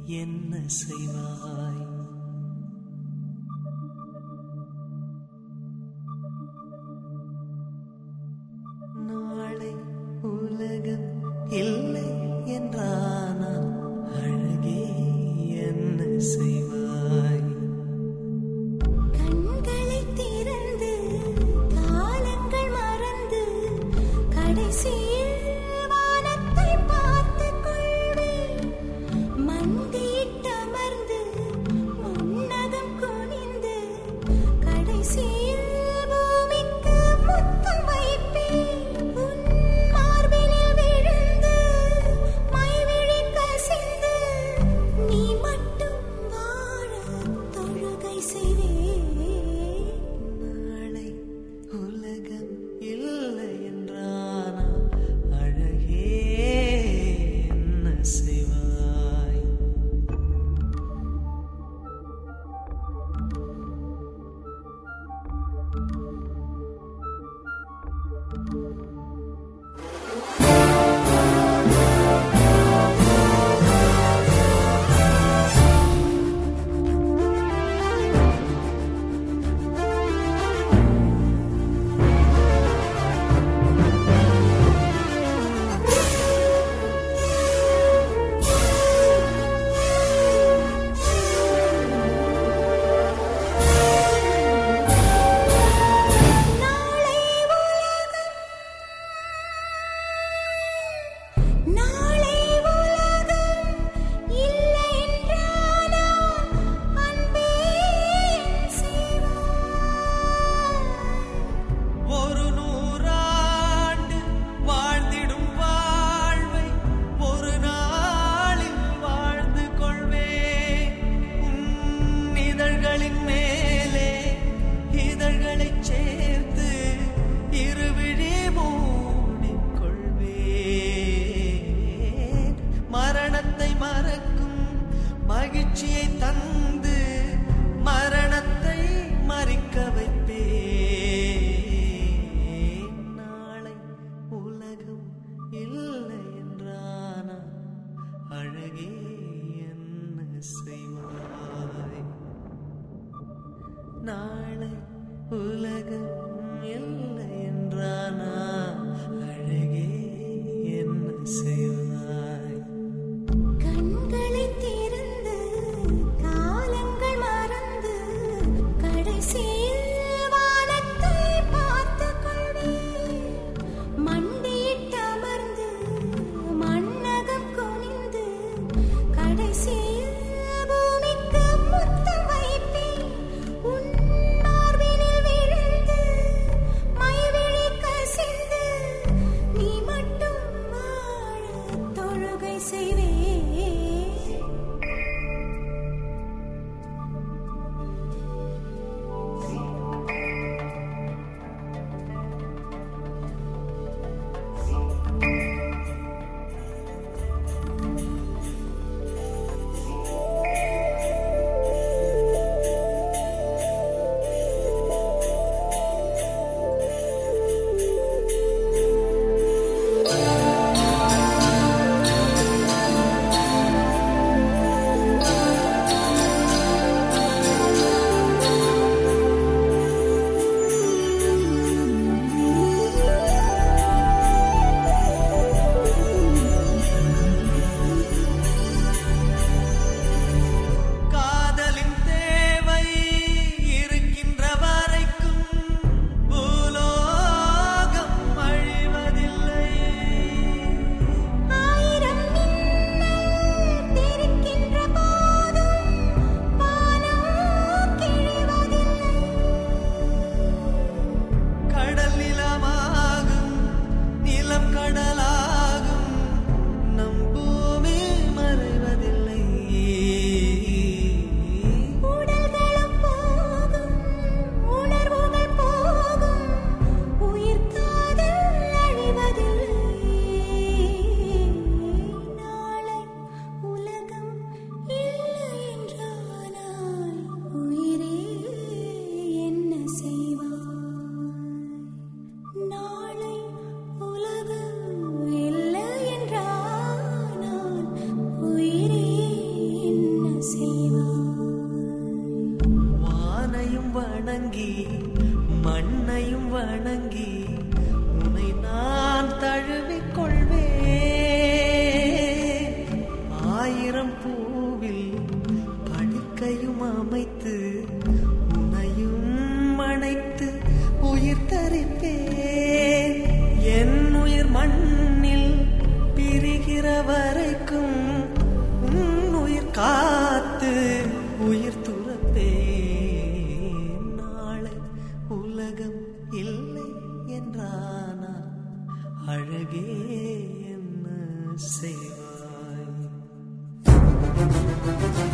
என்ன செய்வாய் நாளை உலகம் இல்லை என்றானா அழகே என்ன செய்வாய் கண்களை திறந்து காலங்கள் மறந்து கடைசியில் வானத்தை பார்த்துக் கொள்வேன் மண்டியிட்டமர்ந்து முன்னகம் குனிந்து கடைசியில் பூமிக்கு முத்தம் வைப்பேன் உன் மார்பினில் விழுந்து மைவிழி கசிந்து நீ மட்டும் வாழ தொழுகை செய்வேன் நாளை உலகம் இல்லை என்றானா அழகே என்ன செய்வாய் நாளை உலகம் நாளை உலகம் இல்லை என்றானா அன்பே செய்வாய் ஒரு நூறாண்டு வாழ்ந்திடும் வாழ்வை ஒரு நாளில் வாழ்ந்து கொள்வேன் உன் இதழ்களின் மேலே இதழ்களைச் சேர்த்து இருவிழி மூடிக்கொள்வேன் மரணத்தை மறக்கும் மகிழ்ச்சியை தந்து மரணத்தை மறிக்க வைப்பேன் நாளை உலகம் இல்லை என்றானா அழகே என்ன செய்வாய் நாளை உலகம் இல்லை என்றானா அழகே என்ன செய்வாய் கண்களை திறந்து காலங்கள் மறந்து கடைசியில் வானத்தை பார்த்துக் கொள்வேன் மண்டியிட்டமர்ந்து மண்ணகம் குனிந்து கடைசியில் பூமிக்கு முத்தம் வைப்பேன் உன் மார்பினில் விழுந்து மைவிழி கசிந்து நீ மட்டும் வாழ தொழுகை செய்வேன் காதலின் தேவை இருக்கின்ற வரைக்கும் பூலோகம் அழிவதில்லை ஆயிரம் மின்னல் தெரிக்கின்ற போதும் வானம் கிழிவதில்லை கடல் நிலமாகும் நிலம் கடலாகும் நம் பூமி மறைவதில்லை உடல்களும் போகும் உணர்வுகள் போகும் உயிர் காதல் அழிவதில்லை நாளை உலகம் இல்லை என்றானால் உயிரே என்ன செய்வாய் நாளை உலகம் மண்ணில் பிரிகிற வரைக்கும் உன் உயிர் காத்து உயிர் துறப்பே நாளை உலகம் இல்லை என்றானா அழகே என்ன செய்வாய்